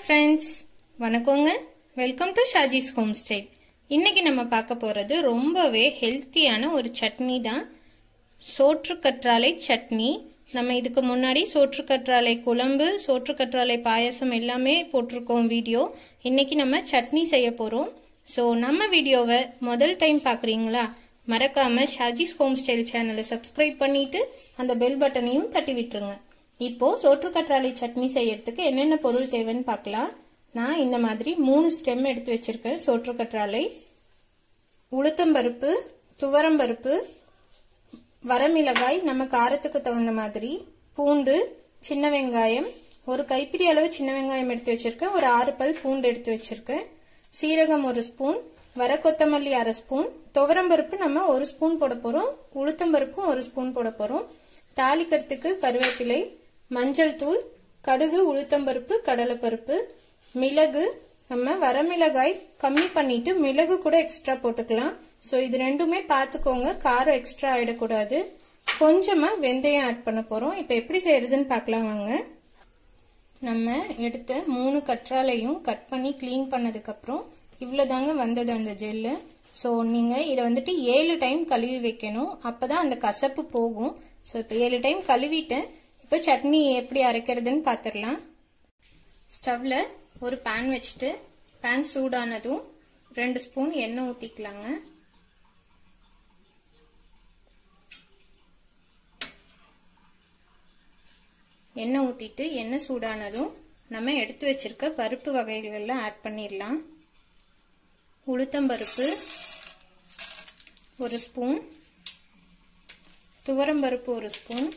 friends வணக்கங்க welcome to Shaji's home style இன்னைக்கு நம்ம பார்க்க போறது ரொம்பவே ஹெல்த்தியான ஒரு சட்னி தான் சோற்று கற்றாழை சட்னி நம்ம இதுக்கு முன்னாடி சோற்று கற்றாழை குழம்பு சோற்று கற்றாழை பாயசம் எல்லாமே போட்டிருக்கோம் வீடியோ இன்னைக்கு நம்ம சட்னி செய்ய போறோம் ஸோ நம்ம வீடியோவை முதல் டைம் பார்க்குறீங்களா மறக்காம ஷாஜிஸ் ஹோம் ஸ்டைல் சேனலை சப்ஸ்கிரைப் பண்ணிட்டு அந்த பெல் பட்டனையும் தட்டி விட்டுருங்க இப்போ சோற்று கற்றாழை சட்னி செய்யறதுக்கு என்னென்ன பொருள் தேவைன்னு பார்க்கலாம் நான் இந்த மாதிரி மூணு ஸ்டெம் எடுத்து வச்சிருக்கேன் சோற்று கற்றாழை உளுத்தம்பருப்பு துவரம்பருப்பு வரமிளகாய் நம்ம காரத்துக்கு தகுந்த மாதிரி பூண்டு சின்ன வெங்காயம் ஒரு கைப்பிடி அளவு சின்ன வெங்காயம் எடுத்து வச்சிருக்கேன் ஒரு ஆறு பல் பூண்டு எடுத்து வச்சிருக்கேன் சீரகம் ஒரு ஸ்பூன் வர கொத்தமல்லி அரை ஸ்பூன் துவரம்பருப்பு நம்ம ஒரு ஸ்பூன் போட போறோம் உளுத்தம்பருப்பும் ஒரு ஸ்பூன் போட போறோம் தாளிக்கிறதுக்கு கருவேப்பிலை மஞ்சள் தூள் கடுகு உளுத்தம்பருப்பு கடலைப்பருப்பு மிளகு நம்ம வரமிளகாய் கம்மி பண்ணிட்டு மிளகு கூட எக்ஸ்ட்ரா போட்டுக்கலாம் ஸோ இது ரெண்டுமே பார்த்துக்கோங்க காரம் எக்ஸ்ட்ரா ஆயிடக்கூடாது கொஞ்சமா வெந்தயம் ஆட் பண்ண போறோம் இப்போ எப்படி செய்யறதுன்னு பார்க்கலாம் வாங்க நம்ம எடுத்த மூணு கற்றாலையும் கட் பண்ணி க்ளீன் பண்ணதுக்கப்புறம் இவ்வளோதாங்க வந்தது அந்த ஜெல்லு ஸோ நீங்கள் இதை வந்துட்டு ஏழு டைம் கழுவி வைக்கணும் அப்போ தான் அந்த கசப்பு போகும் ஸோ இப்போ ஏழு டைம் கழுவிட்டேன் இப்போ சட்னி எப்படி அரைக்கிறதுன்னு பார்த்துடலாம் ஸ்டவ்வில் ஒரு பேன் வச்சுட்டு பேன் சூடானதும் ரெண்டு ஸ்பூன் எண்ணெய் ஊற்றிக்கலாங்க எண்ணெய் ஊற்றிட்டு எண்ணெய் சூடானதும் நம்ம எடுத்து வச்சிருக்க பருப்பு வகைகளெல்லாம் ஆட் பண்ணிடலாம் உளுத்தம்பருப்பு ஒரு ஸ்பூன் துவரம்பருப்பு ஒரு ஸ்பூன்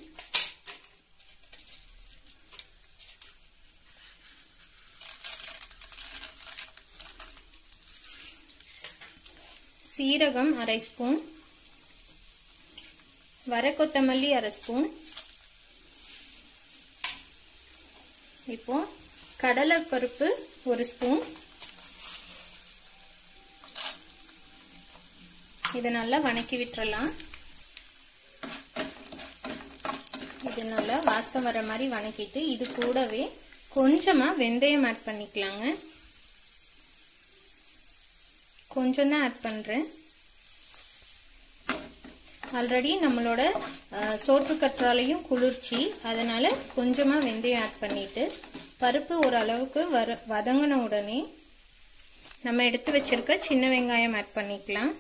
சீரகம் அரை ஸ்பூன் வர கொத்தமல்லி அரை ஸ்பூன் இப்போ கடலை பருப்பு ஒரு ஸ்பூன் இதை நல்லா வணக்கி விட்டுறலாம் இது நல்லா வாசம் வர மாதிரி வணக்கிட்டு இது கூடவே கொஞ்சமா வெந்தயம் ஆட் பண்ணிக்கலாங்க கொஞ்சம் தான் ஆட் பண்றேன் ஆல்ரெடி நம்மளோட சோற்று கற்றாலையும் குளிர்ச்சி அதனால கொஞ்சமா வெந்தயம் ஆட் பண்ணிட்டு பருப்பு ஓரளவுக்கு வர வதங்கின உடனே நம்ம எடுத்து வச்சிருக்க சின்ன வெங்காயம் ஆட் பண்ணிக்கலாம்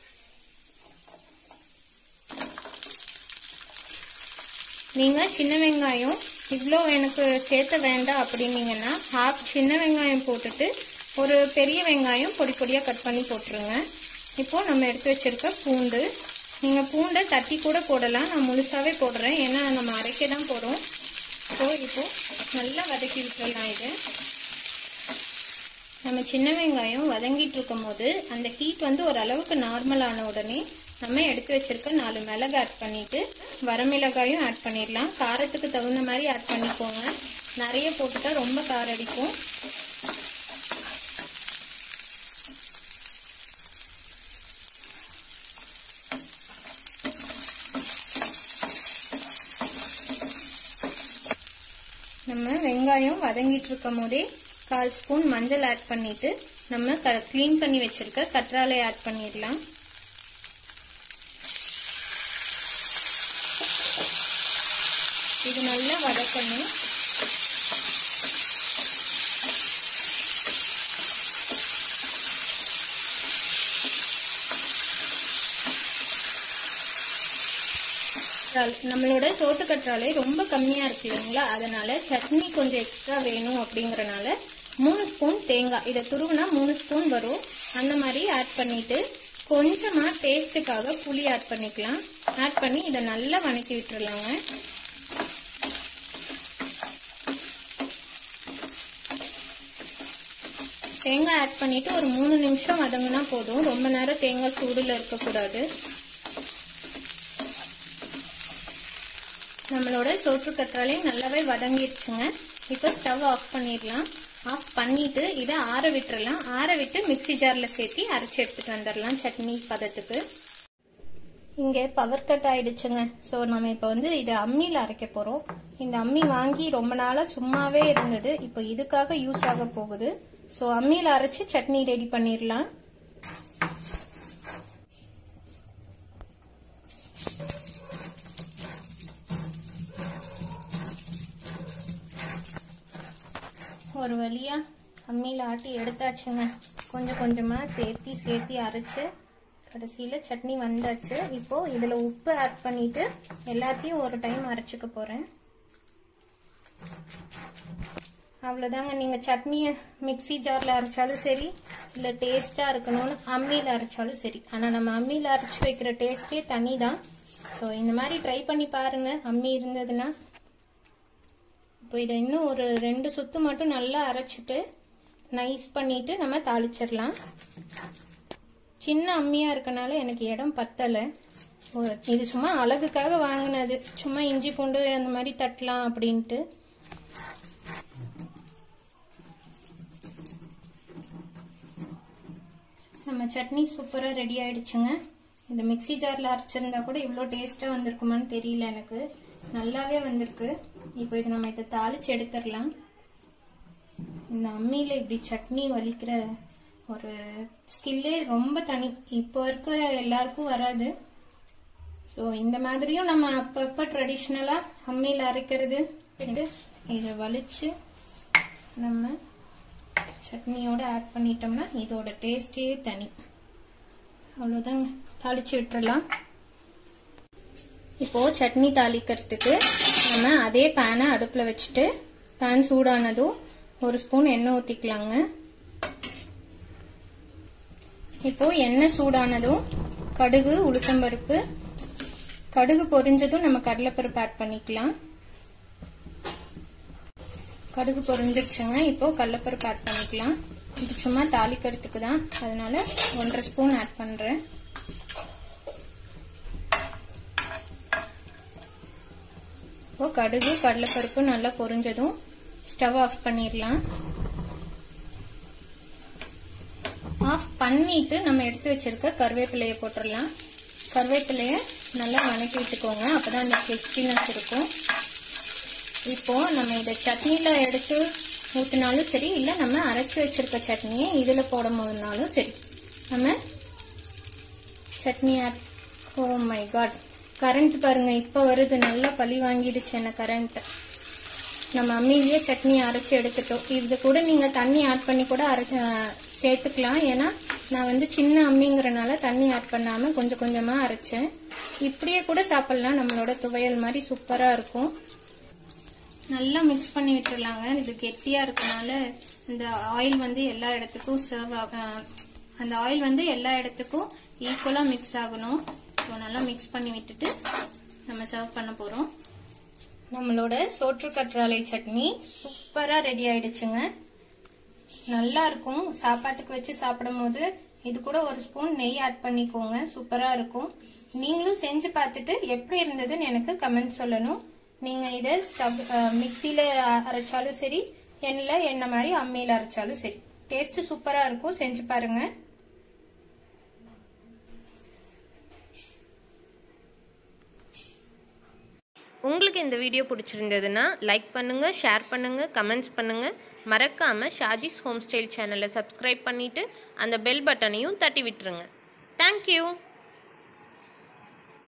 நீங்க சின்ன வெங்காயம் இவ்வளோ எனக்கு சேர்த்த வேண்டாம் அப்படின்னீங்கன்னா ஹாஃப் சின்ன வெங்காயம் போட்டுட்டு ஒரு பெரிய வெங்காயம் பொடி பொடியாக கட் பண்ணி போட்டுருங்க இப்போ நம்ம எடுத்து வச்சிருக்க பூண்டு நீங்கள் பூண்டை தட்டி கூட போடலாம் நான் முழுசாவே போடுறேன் ஏன்னா நம்ம அரைக்க தான் போகிறோம் ஸோ இப்போ நல்லா வதக்கி விட்டுடலாம் இது நம்ம சின்ன வெங்காயம் வதங்கிட்டு இருக்கும் போது அந்த ஹீட் வந்து ஓரளவுக்கு நார்மல் ஆன உடனே நம்ம எடுத்து வச்சிருக்க நாலு மிளகு ஆட் பண்ணிட்டு வரமிளகாயும் ஆட் பண்ணிடலாம் காரத்துக்கு தகுந்த மாதிரி ஆட் பண்ணிக்கோங்க நிறைய போட்டுட்டா ரொம்ப காரம் அடிக்கும் நம்ம வெங்காயம் வதங்கிட்டு இருக்கும் போதே கால் ஸ்பூன் மஞ்சள் ஆட் பண்ணிட்டு நம்ம க்ளீன் பண்ணி வச்சிருக்க கற்றாழை ஆட் பண்ணிடலாம் இது நல்லா வதக்கணும் நம்மளோட சோத்து கற்றாழை ரொம்ப கம்மியாக இருக்கு இல்லைங்களா அதனால சட்னி கொஞ்சம் எக்ஸ்ட்ரா வேணும் அப்படிங்கறனால மூணு ஸ்பூன் தேங்காய் இதை துருவுனா மூணு ஸ்பூன் வரும் அந்த மாதிரி ஆட் பண்ணிட்டு கொஞ்சமாக டேஸ்ட்டுக்காக புளி ஆட் பண்ணிக்கலாம் ஆட் பண்ணி இதை நல்லா வணக்கி விட்டுறலாங்க தேங்காய் ஆட் பண்ணிட்டு ஒரு மூணு நிமிஷம் வதங்கினா போதும் ரொம்ப நேரம் தேங்காய் சூடில் இருக்கக்கூடாது நம்மளோட சோற்று கற்றாலே நல்லாவே வதங்கிடுச்சுங்க இப்போ ஸ்டவ் ஆஃப் பண்ணிடலாம் ஆஃப் பண்ணிட்டு இதை ஆற விட்டுறலாம் ஆற விட்டு மிக்சி ஜாரில் சேர்த்து அரைச்சி எடுத்துட்டு வந்துடலாம் சட்னி பதத்துக்கு இங்கே பவர் கட் ஆயிடுச்சுங்க ஸோ நம்ம இப்போ வந்து இது அம்மியில் அரைக்க போகிறோம் இந்த அம்மி வாங்கி ரொம்ப நாளாக சும்மாவே இருந்தது இப்போ இதுக்காக யூஸ் ஆக போகுது ஸோ அம்மியில் அரைச்சு சட்னி ரெடி பண்ணிடலாம் ஒரு வழியா அம்மியில் ஆட்டி எடுத்தாச்சுங்க கொஞ்சம் கொஞ்சமாக சேர்த்தி சேர்த்தி அரைச்சு கடைசியில் சட்னி வந்தாச்சு இப்போது இதில் உப்பு ஆட் பண்ணிவிட்டு எல்லாத்தையும் ஒரு டைம் அரைச்சிக்க போகிறேன் அவ்வளோதாங்க நீங்கள் சட்னியை மிக்சி ஜாரில் அரைச்சாலும் சரி இல்லை டேஸ்ட்டாக இருக்கணும்னு அம்மியில் அரைச்சாலும் சரி ஆனால் நம்ம அம்மியில் அரைச்சி வைக்கிற டேஸ்ட்டே தனி தான் ஸோ இந்த மாதிரி ட்ரை பண்ணி பாருங்கள் அம்மி இருந்ததுன்னா இப்போ இதை இன்னும் ஒரு ரெண்டு சுத்து மட்டும் நல்லா அரைச்சிட்டு நைஸ் பண்ணிட்டு நம்ம தாளிச்சிடலாம் சின்ன அம்மியாக இருக்கனால எனக்கு இடம் பத்தலை ஒரு இது சும்மா அழகுக்காக வாங்கினது சும்மா இஞ்சி பூண்டு அந்த மாதிரி தட்டலாம் அப்படின்ட்டு நம்ம சட்னி சூப்பராக ரெடி ஆயிடுச்சுங்க இந்த மிக்சி ஜாரில் அரைச்சிருந்தா கூட இவ்வளோ டேஸ்ட்டாக வந்திருக்குமான்னு தெரியல எனக்கு நல்லாவே வந்திருக்கு இப்போ இது நம்ம இதை தாளிச்சு எடுத்துடலாம் இந்த அம்மியில் இப்படி சட்னி வலிக்கிற ஒரு ஸ்கில்லே ரொம்ப தனி இப்போ இருக்க எல்லாருக்கும் வராது ஸோ இந்த மாதிரியும் நம்ம அப்பப்போ ட்ரெடிஷ்னலாக அம்மியில் அரைக்கிறது இதை வலிச்சு நம்ம சட்னியோட ஆட் பண்ணிட்டோம்னா இதோட டேஸ்டே தனி அவ்வளோதாங்க தாளிச்சு விட்டுறலாம் இப்போ சட்னி தாளிக்கிறதுக்கு நம்ம அதே பேனை அடுப்பில் வச்சுட்டு பேன் சூடானதும் ஒரு ஸ்பூன் எண்ணெய் ஊற்றிக்கலாங்க இப்போ எண்ணெய் சூடானதும் கடுகு உளுத்தம்பருப்பு கடுகு பொரிஞ்சதும் நம்ம கடலைப்பருப்பு ஆட் பண்ணிக்கலாம் கடுகு பொரிஞ்சிடுச்சுங்க இப்போ கடலைப்பருப்பு ஆட் பண்ணிக்கலாம் இது சும்மா தாளிக்கிறதுக்கு தான் அதனால ஒன்றரை ஸ்பூன் ஆட் பண்ணுறேன் இப்போ கடுகு கடலைப்பருப்பு நல்லா பொரிஞ்சதும் ஸ்டவ் ஆஃப் பண்ணிடலாம் ஆஃப் பண்ணிட்டு நம்ம எடுத்து வச்சிருக்க கருவேப்பிலையை போட்டுடலாம் கருவேப்பிலையை நல்லா வணக்கி விட்டுக்கோங்க அப்பதான் அந்த கிறிஸ்பினஸ் இருக்கும் இப்போ நம்ம இதை சட்னியில் எடுத்து ஊற்றினாலும் சரி இல்லை நம்ம அரைச்சி வச்சிருக்க சட்னியை இதில் போடும் போதுனாலும் சரி நம்ம chutney add oh my god current பாருங்க இப்போ வருது நல்லா பழி வாங்கிடுச்சு என்ன கரண்ட் நம்ம அம்மியிலேயே சட்னி அரைச்சி எடுத்துட்டோம் இது கூட நீங்கள் தண்ணி ஆட் பண்ணி கூட அரைச்சி சேர்த்துக்கலாம் ஏன்னா நான் வந்து சின்ன அம்மிங்கிறனால தண்ணி ஆட் பண்ணாமல் கொஞ்சம் கொஞ்சமாக அரைச்சேன் இப்படியே கூட சாப்பிட்லாம் நம்மளோட துவையல் மாதிரி சூப்பராக இருக்கும் நல்லா மிக்ஸ் பண்ணி விட்டுடலாங்க இது கெட்டியாக இருக்கனால இந்த ஆயில் வந்து எல்லா இடத்துக்கும் சர்வ் ஆக அந்த ஆயில் வந்து எல்லா இடத்துக்கும் ஈக்குவலாக மிக்ஸ் ஆகணும் ஸோ நல்லா மிக்ஸ் பண்ணி விட்டுட்டு நம்ம சர்வ் பண்ண போகிறோம் நம்மளோட சோற்று கற்றாழை சட்னி சூப்பராக ரெடி ஆயிடுச்சுங்க நல்லா இருக்கும் சாப்பாட்டுக்கு வச்சு சாப்பிடும் போது இது கூட ஒரு ஸ்பூன் நெய் ஆட் பண்ணிக்கோங்க சூப்பராக இருக்கும் நீங்களும் செஞ்சு பார்த்துட்டு எப்படி இருந்ததுன்னு எனக்கு கமெண்ட் சொல்லணும் நீங்கள் இதை ஸ்டவ் மிக்சியில் அரைச்சாலும் சரி எண்ணெயில் எண்ணெய் மாதிரி அம்மியில் அரைச்சாலும் சரி டேஸ்ட்டு சூப்பராக இருக்கும் செஞ்சு பாருங்கள் உங்களுக்கு இந்த வீடியோ பிடிச்சிருந்ததுன்னா லைக் பண்ணுங்கள் ஷேர் பண்ணுங்கள் கமெண்ட்ஸ் பண்ணுங்கள் மறக்காமல் ஷாஜிஸ் ஹோம் ஸ்டைல் சேனலை சப்ஸ்கிரைப் பண்ணிவிட்டு அந்த பெல் பட்டனையும் தட்டி விட்டுருங்க தேங்க்யூ